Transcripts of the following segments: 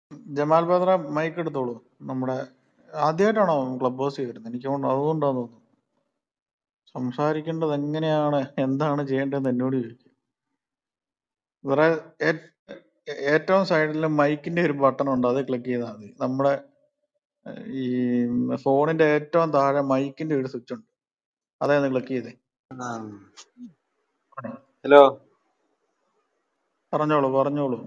Jamal Badra mic എടുത്തോളൂ നമ്മുടെ ആദ്യമായിട്ടാണോ ക്ലബ് ഹൗസ് വരുന്നത് എനിക്ക് തോന്നുന്നു അതുകൊണ്ടാന്ന് തോന്നുന്നു സംസാരിക്കേണ്ടത് എങ്ങനെയാണ് എന്താണ് ചെയ്യേണ്ടതെന്ന് എന്നോട് ചോദിക്കും വേറെ ഏ- ഏറ്റവും സൈഡിൽ മൈക്കിന്റെ ഒരു ബട്ടൺ ഉണ്ട് അത് ക്ലിക്ക് ചെയ്താൽ മതി നമ്മുടെ ഏഹ്, ഈ ഫോണിന്റെ ഏറ്റവും താഴെ മൈക്കിന്റെ ഒരു സ്വിച്ച് ഉണ്ട് അതൊന്ന് ക്ലിക്ക് ചെയ്തേ ഹലോ പറഞ്ഞോളൂ പറഞ്ഞോളൂ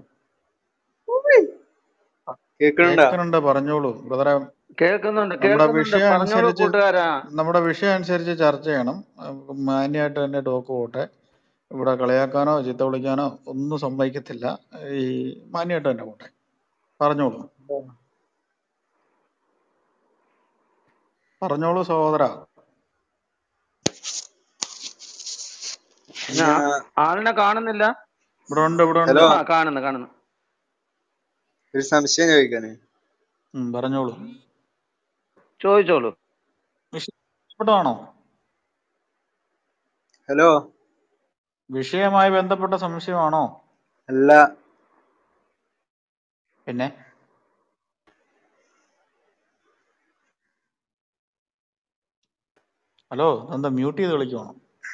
കേക്കണുണ്ടാ കേൾക്കുന്നുണ്ട് പറഞ്ഞോളൂ ബ്രദറെ കേൾക്കുന്നുണ്ട് നമ്മുടെ കേൾക്കുന്നുണ്ട് വിഷയം പറഞ്ഞോളൂ അനുസരിച്ച് കൂട്ടുകാരാ നമ്മുടെ വിഷയം അനുസരിച്ച് ചർച്ച ചെയ്യണം അഹ് മാന്യമായിട്ട് തന്നെ ടോക്ക് പോട്ടെ ഇവിടെ കളിയാക്കാനോ ചീത്ത വിളിക്കാനോ ഒന്നും സമ്മതിക്കത്തില്ല ഈ മാന്യമായിട്ട് തന്നെ പോട്ടെ പറഞ്ഞോളൂ പറഞ്ഞോളൂ സഹോദര പിന്നെ ആ- ആളിനെ കാണുന്നില്ല ഇവിടെ ഉണ്ട് ഇവിടെ ഉണ്ട് ഹലോ ആ കാണുന്നു കാണുന്നു ഒരു സംശയം ചോദിക്കാന് ഉം, പറഞ്ഞോളൂ ചോദിച്ചോളൂ വിഷയം ഇഷ്ടപ്പെട്ടതാണോ ഹലോ വിഷയവുമായി ബന്ധപ്പെട്ട സംശയമാണോ അല്ല പിന്നെ ഹലോ എന്താ മ്യൂട്ട് ചെയ്ത് കളിക്കുവാണോ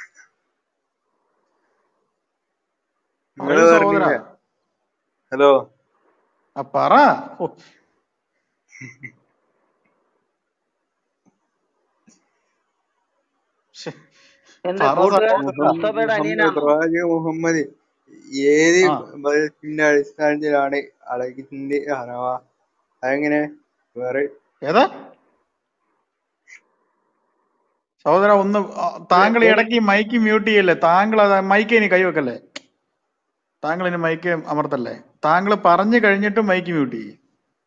നിങ്ങള് പറയൂ സഹോദര പറഞ്ഞില്ല ഹലോ ആ പറ ഓ, ശ്ശെ, എന്റെ പറ കൂട്ടുകാരൻ സഹോദര മുസ്തഫയുടെ മുഹമ്മദ് അനിയനാണോ പ്രവാചക മുഹമ്മദ് ഏത് ആ മതത്തിന്റെ അടിസ്ഥാനത്തിലാണ് അളകിന്റെ അറവ അതെങ്ങനെ വേറെ ഏതാ സഹോദര ഒന്ന് ആ, താങ്കൾ എ- ഇടയ്ക്ക് മൈക്ക് മ്യൂട്ട് ചെയ്യല്ലേ താങ്കൾ അത് മൈക്ക് ഇനി കൈവെക്കല്ലേ താങ്കൾ ഇനി മൈക്ക് അമർത്തല്ലേ താങ്കൾ പറഞ്ഞു കഴിഞ്ഞിട്ട് മൈക്ക് മ്യൂട്ട് ചെയ്യും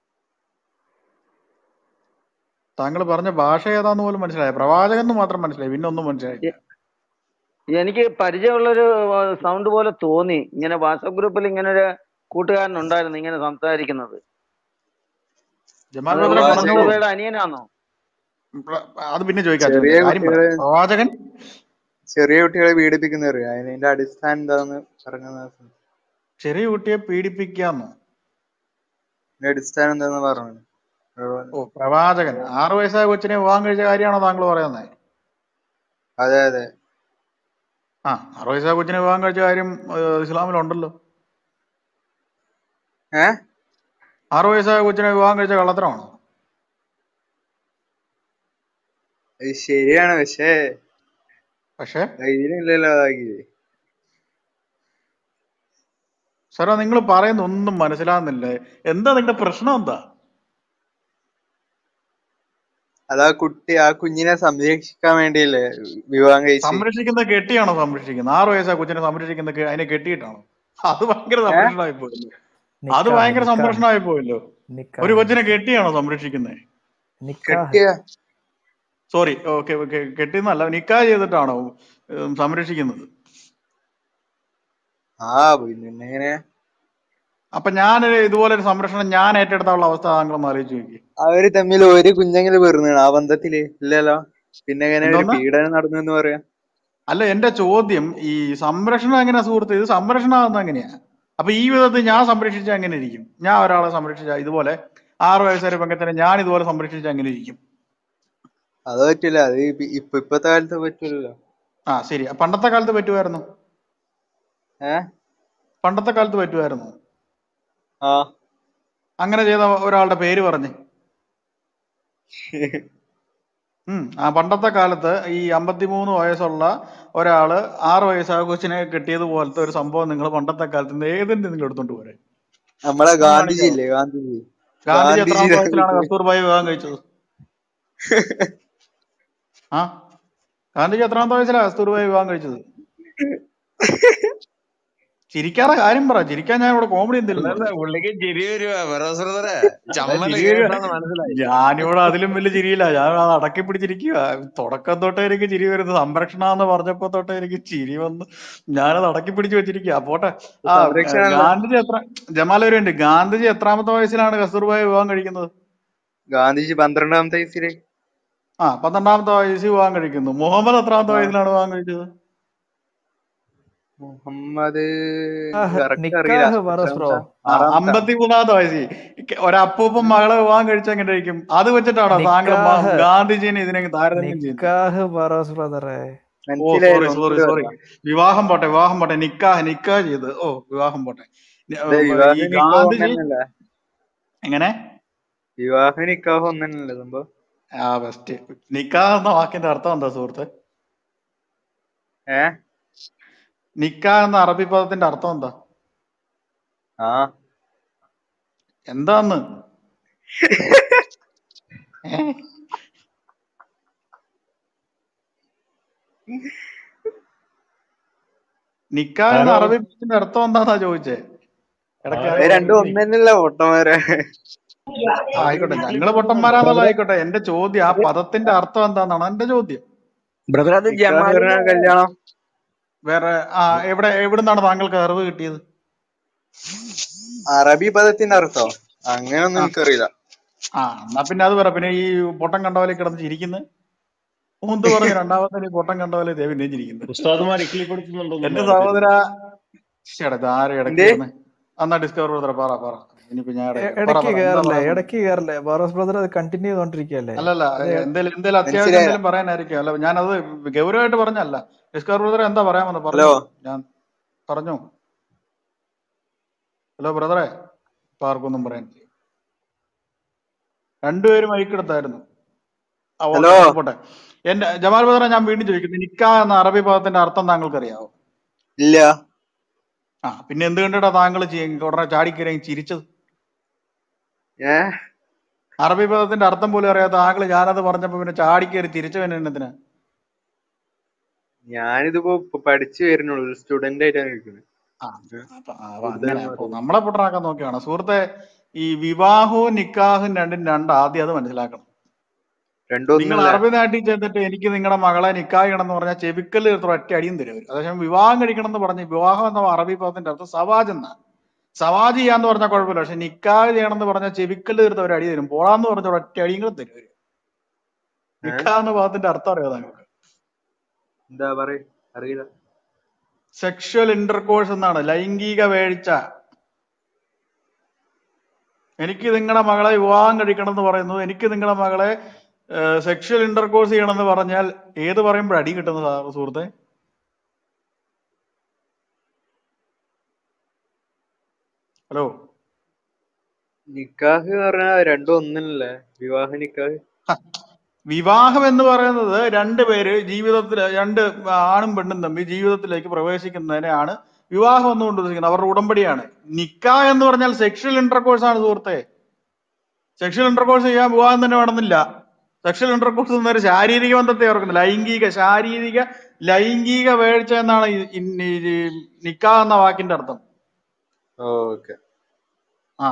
താങ്കൾ പറഞ്ഞ ഭാഷ ഏതാന്ന് പോലും മനസ്സിലായി പ്രവാചകൻ എന്ന് മാത്രം മനസ്സിലായി പിന്നെ ഒന്നും മനസ്സിലായില്ല എ- എനിക്ക് പരിചയമുള്ളൊരു സൗണ്ട് പോലെ തോന്നി ഇങ്ങനെ വാട്സപ്പ് ഗ്രൂപ്പിൽ ഇങ്ങനെ ഒരു കൂട്ടുകാരൻ ഉണ്ടായിരുന്നു ഇങ്ങനെ സംസാരിക്കുന്നത് ജമാൽ അത് ബദ്ര ഈ പ്രവാചക പറഞ്ഞോളൂ മുസ്തഫയുടെ അനിയനാണോ പ്ര- അത് പിന്നെ ചോദിക്കാം ചെറിയ ചോദിക്കാം കാര്യം പറ കുട്ടികളെ പ്രവാചകൻ ചെറിയ കുട്ടികളെ പീഡിപ്പിക്കുന്നവര് അതിന്റെ അടിസ്ഥാനം എന്താന്ന് പറഞ്ഞ ചെറിയ കുട്ടിയെ പീഡിപ്പിക്കാന്നോ അതിന്റെ അടിസ്ഥാനം എന്താന്ന് പറഞ്ഞു ഓ പ്രവാചകൻ ആറു വയസ്സായ കൊച്ചിനെ വിവാഹം കഴിച്ച കാര്യമാണോ താങ്കൾ പറയുന്നത് അതെ അതെ ആ ആറു വയസ്സായ കൊച്ചിനെ വിവാഹം കഴിച്ച കാര്യം ഏഹ്, ഇസ്ലാമിലുണ്ടല്ലോ ഏ ആറു വയസ്സായ കൊച്ചിനെ വിവാഹം കഴിച്ച കള്ളത്തരമാണോ അത് ശരിയാണ് പക്ഷേ പക്ഷേ ഇതിലില്ലല്ലോ അതാക്കിയത് സാറേ നിങ്ങൾ പറയുന്ന ഒന്നും മനസ്സിലാകുന്നില്ല എന്താ നിങ്ങളുടെ പ്രശ്നം എന്താ അത് ആ കുട്ടി ആ കുഞ്ഞിനെ സംരക്ഷിക്കാൻ വേണ്ടിയല്ലേ വിവാഹം കഴിച്ച് സംരക്ഷിക്കുന്ന കെട്ടിയാണോ സംരക്ഷിക്കുന്നത് ആറു വയസ്സായ കൊച്ചിനെ സംരക്ഷിക്കുന്ന കെ- അതിനെ കെട്ടിയിട്ടാണോ അത് ഭയങ്കര ഏ സംരക്ഷണമായി പോയല്ലോ അത് നിക്കാഹ് ഭയങ്കര നിക്കാഹ് സംരക്ഷണമായി പോയല്ലോ ഒരു നിക്കാഹ് കൊച്ചിനെ കെട്ടിയാണോ സംരക്ഷിക്കുന്നത് നിക്കാഹ് കെട്ടിയ സോറി ഓക്കെ ഓക്കെ കെട്ടിയെന്നല്ല നിക്കാഹ് ചെയ്തിട്ടാണോ ഉം, സംരക്ഷിക്കുന്നത് ആ പിന്നെ എങ്ങനെ അപ്പൊ ഞാൻ ഇതുപോലെ ഒരു സംരക്ഷണം ഞാൻ ഏറ്റെടുത്താനുള്ള അവസ്ഥ താങ്കളൊന്ന് ആലോചിച്ച് നോക്കി അവര് തമ്മിൽ ഒരു കുഞ്ഞെങ്കിലും പെറുന്നാണ് ആ ബന്ധത്തില് ഇല്ലല്ലോ പിന്നെ എങ്ങനെ ഒരു എന്തോന്ന് പീഡനം നടന്നു എന്ന് പറയാ അല്ല എന്റെ ചോദ്യം ഈ സംരക്ഷണം എങ്ങനെയാ സുഹൃത്ത് ഇത് സംരക്ഷണം ആകുന്ന എങ്ങനെയാ അപ്പൊ ഈ വിധത്തിൽ ഞാൻ സംരക്ഷിച്ച എങ്ങനെ ഇരിക്കും ഞാൻ ഒരാളെ സംരക്ഷിച്ച ഇതുപോലെ ആറു വയസ്സുവരെ പെങ്കത്തിനെ ഞാൻ ഇതുപോലെ സംരക്ഷിച്ച എങ്ങനെ ഇരിക്കും അത് പറ്റില്ല അത് ഇപ്പ ഇപ്പൊ ഇപ്പത്തെ കാലത്ത് പറ്റില്ലല്ലോ ആ ശരി പണ്ടത്തെ കാലത്ത് പറ്റുമായിരുന്നു ഏ പണ്ടത്തെ കാലത്ത് പറ്റുമായിരുന്നു ആ അങ്ങനെ ചെയ്ത ഒരാളുടെ പേര് പറഞ്ഞ് ഉം ആ പണ്ടത്തെ കാലത്ത് ഈ അമ്പത്തിമൂന്ന് വയസ്സുള്ള ഒരാള് ആറ് വയസ്സായ കൊച്ചിനെ കെട്ടിയത് പോലത്തെ ഒരു സംഭവം നിങ്ങൾ പണ്ടത്തെ കാലത്ത് നിന്ന് ഏതിന്റെ നിങ്ങൾ എടുത്തോണ്ട് പോരെ നമ്മളെ ഒന്ന് ഗാന്ധിജി കാണിക്കാവോ ഇല്ലേ ഗാന്ധിജി ഗാന്ധിജി എത്രാമത്തെ ഗാന്ധിജിയുടെ വയസ്സിലാണ് കസ്തൂർബായി വിവാഹം കഴിച്ചത് ആ ഗാന്ധിജി എത്രാമത്തെ വയസ്സിലാണ് കസ്തൂർബായി വിവാഹം കഴിച്ചത് ചിരിക്കാതെ കാര്യം പറ ചിരിക്കാൻ ഞാൻ ഇവിടെ കോമഡി എന്തെങ്കിലും അല്ലല്ല പറഞ്ഞു പുള്ളിക്ക് ചിരി വരുവാ ഫെറോസ് ബ്രദറെ അല്ല ചമ്മല് ചിരി വരുവാ കേട്ടാന്ന് മനസ്സിലായി ഞാനിവിടെ അതിലും വലിയ ചിരിയില്ല ഞാൻ അത് അടക്കി പിടിച്ചിരിക്കുക തുടക്കം തൊട്ടേ എനിക്ക് ചിരി വരുന്നു സംരക്ഷണ എന്ന് പറഞ്ഞപ്പോ തൊട്ടേ എനിക്ക് ചിരി വന്ന് ഞാനത് അടക്കി പിടിച്ച് വെച്ചിരിക്കുക പോട്ടെ ആ ഏ, സംരക്ഷണല്ല ഗാന്ധിജി എത്ര ജമാൽ ഉണ്ട് ഗാന്ധിജി എത്രാമത്തെ വയസ്സിലാണ് കസ്തൂർബായി വിവാഹം കഴിക്കുന്നത് ഗാന്ധിജി പന്ത്രണ്ടാമത്തെ വയസ്സില് ആ പന്ത്രണ്ടാമത്തെ വയസ്സിൽ വിവാഹം കഴിക്കുന്നു മുഹമ്മദ് എത്രാമത്തെ ആ വയസ്സിലാണ് വിവാഹം കഴിച്ചത് മുഹമ്മദ് നിക്കാഹ് കറക്റ്റ് അറിയില്ല നിക്കാഹ് പറസ് ബ്രോ എത്രാമത്തെ ആ ആറാമത്തെ അമ്പത്തിമൂന്നാമത്തെ വയസ്സിൽ ഒരപ്പൂപ്പൻ മകളെ വിവാഹം കഴിച്ച എങ്ങനെ ഇരിക്കും അത് വെച്ചിട്ടാണോ താങ്കൾ മ- നിക്കാഹ് ഗാന്ധിജീനെ ഇതിനെ താരതമ്യം ചെയ്യുന്നത് നിക്കാഹ് പറസ് ബ്രദറെ ഓ സോറി മനസ്സിലായില്ല സോറി ഒന്നുകൂടി സോറി പറയാം വിവാഹം പോട്ടെ വിവാഹം പോട്ടെ നിക്കാഹ് നിക്കാഹ് ചെയ്ത് ഓ വിവാഹം പോട്ടെ നി- ഇത് ഉം, ഈ വിവാഹ നിക്കാഹ് ഗാന്ധിജി ഒന്നല്ലേ എങ്ങനെ വിവാഹ നിക്കാഹ് ഒന്നല്ലേ സംഭവം ആ ബെസ്റ്റ് നിക്കാഹ് എന്ന വാക്കിന്റെ അർത്ഥം എന്താ സുഹൃത്ത് ഏ നിക്കാഹ് എന്ന അറബി പദത്തിന്റെ അർത്ഥം എന്താ ആ എന്താന്ന് ഏ? നിക്കാഹ് എന്ന ആരോ അറബി പദത്തിന്റെ അർത്ഥം എന്താന്നാ ചോദിച്ചേ ഇടയ്ക്ക് ആരോ അത് ആരോ രണ്ടും പറയുന്നേ ഒന്നന്നല്ലേ പൊട്ടന്മാരെ ആ, ആയിക്കോട്ടെ വീട്ടിൽ ഞങ്ങള് കൊടുക്കുന്നുണ്ടോ പൊട്ടന്മാരാന്നുള്ളത് ബ്രദറെ ആയിക്കോട്ടെ എന്റെ ചോദ്യം ആ പദത്തിന്റെ അർത്ഥം എന്താണെന്നാണ് എന്റെ ചോദ്യം ബ്രദർ അത് നിക്കാഹ് ജമാലിന്റെ പറഞ്ഞാൽ കല്യാണം വേറെ ആ എവിടെ എവിടുന്നാണ് താങ്കൾക്ക് അറിവ് കിട്ടിയത് അറബി പദത്തിന്റെ അർത്ഥോ അങ്ങനൊന്നും ആ എനിക്കറിയില്ല ആ എന്നാ പിന്നെ അത് പറ പിന്നെ ഈ പൊട്ടം കണ്ട പോലെ കിടന്ന് ചിരിക്കുന്നത് മൂന്ന് പറഞ്ഞ് രണ്ടാമത്തെ ഈ പൊട്ടം കണ്ട പോലെ ദേവി ചിരിക്കുന്നത് ഉസ്താദുമാർ ഇക്കിളി കൊടുക്കുന്നുണ്ടോന്ന് എന്റെ അറിയത്തില്ല സഹോദര ചേട്ടാ ഇത് ആരും ഇടയ്ക്ക് എന്തേ കയറുന്നേ എന്നാ ഡിസ്കവർ ബ്രദറെ പറ പറ ഇനിയിപ്പോ ഞാൻ എ- ഇടയ്ക്ക് പറ ഇടയ്ക്ക് പറ എന്താ കയറല്ലേ പറയാൻ വന്നത് ഇടയ്ക്ക് കയറല്ലേ പറസ് ബ്രദർ അത് കണ്ടിന്യൂ ചെയ്തോണ്ടിരിക്കുകയല്ലേ അല്ലല്ല അത് എന്തേലും എന്തേലും അത്യാവശ്യം മനസ്സിലായില്ല എന്തെങ്കിലും പറയാനായിരിക്കും അല്ല ഞാനത് ഗൗരവമായിട്ട് പറഞ്ഞല്ല ഡിസ്കവർ ബ്രദറെ എന്താ പറയാൻ വന്നത് ഹലോ പറഞ്ഞോ ഞാൻ പറഞ്ഞു ഹലോ ബ്രദറെ ഇപ്പൊ ആർക്കൊന്നും പറയാനില്ല രണ്ടുപേരും മൈക്കെടുത്തായിരുന്നു ആ ഹലോ ഓക്കെ അത് പോട്ടെ എന്റെ ജമാൽ ബ്രദറെ ഞാൻ വീണ്ടും ചോദിക്കുന്നു നിക്ക എന്ന അറബി പദത്തിന്റെ അർത്ഥം താങ്കൾക്ക് അറിയാവോ ഇല്ല ആ പിന്നെ എന്ത് കണ്ടിട്ടാ താങ്കൾ ചെയ്യ- ഉടനെ ചാടിക്കറി ചിരിച്ചത് ഏ അറബി പദത്തിന്റെ അർത്ഥം പോലും അറിയാത്ത താങ്കൾ ഞാനത് പറഞ്ഞപ്പോ പിന്നെ ചാടിക്കറി ചിരിച്ചു പിന്നെ എന്തിനാ ഞാനിതിപ്പോ ഇപ്പൊ പഠിച്ചു വരുന്നുള്ളൂ ഒരു സ്റ്റുഡന്റ് ആയിട്ടാണ് ഇരിക്കുന്നത് ആ അപ്പൊ ആ, അപ്പൊ അങ്ങനെ കൂടുതലൊന്നും അപ്പൊ അറിയില്ല നമ്മളെ പൊട്ടനാക്കാൻ നോക്കിയാണ് സുഹൃത്തെ ഈ വിവാഹവും നിക്കാഹും രണ്ടും രണ്ട് ആദ്യം അത് മനസ്സിലാക്കണം രണ്ടും നിങ്ങൾ ഒന്നല്ലേ അറബി നാട്ടിൽ ചെന്നിട്ട് എനിക്ക് നിങ്ങളുടെ മകളെ നിക്കാഹ് ചെയ്യണം എന്ന് പറഞ്ഞാൽ ചെവിക്കൽ ഒറ്റ അടിയും തരും അവര് അതേസമയം വിവാഹം കഴിക്കണം എന്ന് പറഞ്ഞ് വിവാഹം എന്ന അറബി പദത്തിന്റെ അർത്ഥം സവാജ് എന്നാണ് സവാജ് ചെയ്യാന്ന് പറഞ്ഞാൽ കുഴപ്പമില്ല പക്ഷെ നിക്കാഹ് ചെയ്യണം എന്ന് പറഞ്ഞാൽ ചെവിക്കൽ തീർത്ത് ഒരു അടി തരും പോളാന്ന് പറഞ്ഞ ഒറ്റ അടിയും കൂടെ തരും അവര് ഏ നിക്കാഹ് എന്ന പദത്തിന്റെ അർത്ഥം അറിയാം താങ്കൾക്ക് എന്താ പറയ അറിയില്ല സെക്ഷൽ ഇന്റർകോഴ്സ് എന്നാണ് ലൈംഗിക വേഴ്ച എനിക്ക് നിങ്ങളുടെ മകളെ വിവാഹം കഴിക്കണം എന്ന് പറയുന്നത് എനിക്ക് നിങ്ങളുടെ മകളെ സെക്ഷൽ ഇന്റർകോഴ്സ് ചെയ്യണം എന്ന് പറഞ്ഞാൽ ഏത് പറയുമ്പോൾ അടി കിട്ടുന്ന സാ- സുഹൃത്തെ ഹലോ നിക്കാഹ് പറഞ്ഞാൽ രണ്ടും ഒന്നല്ലേ വിവാഹ നിക്കാഹ് ഹ, വിവാഹം എന്ന് പറയുന്നത് രണ്ട് പേര് ജീവിതത്തിൽ രണ്ട് ആണും പെണ്ണും തമ്മിൽ ജീവിതത്തിലേക്ക് പ്രവേശിക്കുന്നതിനെയാണ് വിവാഹം എന്നുകൊണ്ട് ഉദ്ദേശിക്കുന്നത് അവരുടെ ഉടമ്പടിയാണ് നിക്കാഹ് എന്ന് പറഞ്ഞാൽ സെക്ഷൽ ഇന്റർകോഴ്സ് ആണ് സുഹൃത്തെ സെക്ഷൽ ഇന്റർകോഴ്സ് ചെയ്യാൻ വിവാഹം തന്നെ വേണമെന്നില്ല സെക്ഷൽ ഇന്റർകോഴ്സ് എന്നൊരു ശാരീരിക ബന്ധത്തെ ഓർക്കുന്നത് ലൈംഗിക ശാരീരിക ലൈംഗിക വേഴ്ച എന്നാണ് ഈ ഈ- ഈ നിക്കാഹ് എന്ന വാക്കിന്റെ അർത്ഥം ഓക്കെ ആ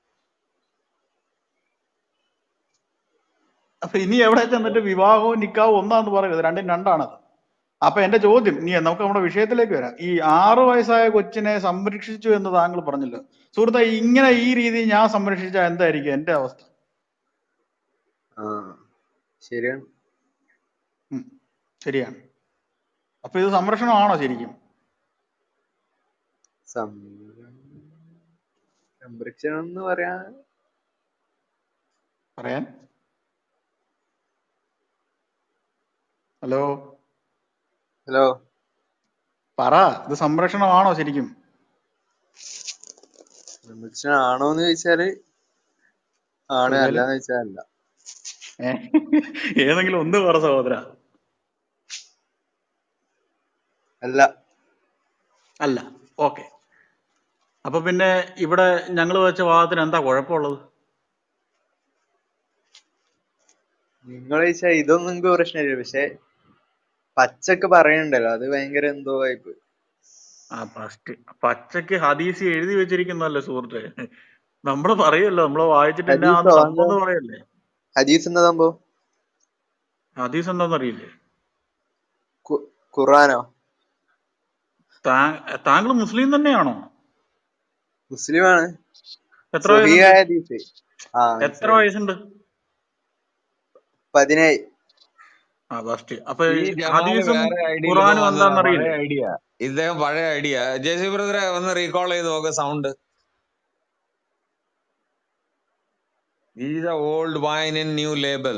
അപ്പൊ ഇനി എവിടെ ചെന്നിട്ട് വിവാഹവും നിക്കാഹും ഒന്നാന്ന് പറയുന്നത് രണ്ടും രണ്ടാണത് അപ്പൊ എന്റെ ചോദ്യം ഇനി നമുക്ക് നമ്മുടെ വിഷയത്തിലേക്ക് വരാം ഈ ആറു വയസ്സായ കൊച്ചിനെ സംരക്ഷിച്ചു എന്ന് താങ്കൾ പറഞ്ഞല്ലോ സുഹൃത്തെ ഇങ്ങനെ ഈ രീതിയിൽ ഞാൻ സംരക്ഷിച്ചാൽ എന്തായിരിക്കും എന്റെ അവസ്ഥ ആ ശരിയാണ് ഉം, ശരിയാണ് അപ്പൊ ഇത് സംരക്ഷണമാണോ ശരിക്കും സം- സംരക്ഷണം എന്ന് പറയാ പറയാൻ ഹലോ ഹലോ പറ ഇത് സംരക്ഷണമാണോ ശരിക്കും സംരക്ഷണം ആണോന്ന് ചോദിച്ചാല് ആണ് ചോദിച്ചാല് അല്ലാന്ന് ചോദിച്ചാൽ അല്ല ഏ? ഏതെങ്കിലും ഒന്ന് പറ സഹോദര അല്ല അല്ല ഓക്കെ അപ്പൊ പിന്നെ ഇവിടെ ഞങ്ങൾ വെച്ച വാദത്തിന് എന്താ കുഴപ്പമുള്ളത് നിങ്ങൾ ചോദിച്ചാ ഇതൊന്നും എനിക്ക് പ്രശ്നമില്ല പക്ഷെ പച്ചക്ക് പറയണ്ടല്ലോ അത് ഭയങ്കര എന്തോ ആയിപ്പ് ആ ഫസ്റ്റ് പച്ചക്ക് ഹദീസ് എഴുതി വെച്ചിരിക്കുന്നല്ലേ സുഹൃത്തെ നമ്മള് പറയല്ലോ നമ്മള് വായിച്ചിട്ട് എന്നാ ഹദീസോ സംഭവം എന്താ എന്ന് പറയല്ലേ ഹദീസ് എന്താ സംഭവം ഹദീസ് എന്താന്ന് അറിയില്ലേ ഖു- ഖുറാനോ താങ്കൾ മുസ്ലിം തന്നെയാണോ മുസ്ലിമാണ് എത്ര വയസ്സുണ്ട് സ്വഹീഹായ ഹദീസ് ആ എത്ര മനസ്സിലായി വയസ്സുണ്ട് പതിനേഴ് ആ ഫസ്റ്റ് അപ്പൊ ഈ ഈ ജമാല് ഹദീസും വേറെ ഐഡിയയിൽ ഇപ്പൊ ഖുറാനും വന്നതാ എന്താന്ന് പഴയ അറിയില്ലേ ഐഡിയ ഇദ്ദേഹം പഴയ ഐഡിയ ജെ സി ബ്രദറെ ഒന്ന് റീകോൾ ചെയ്ത് നോക്ക് sound is a old wine in new label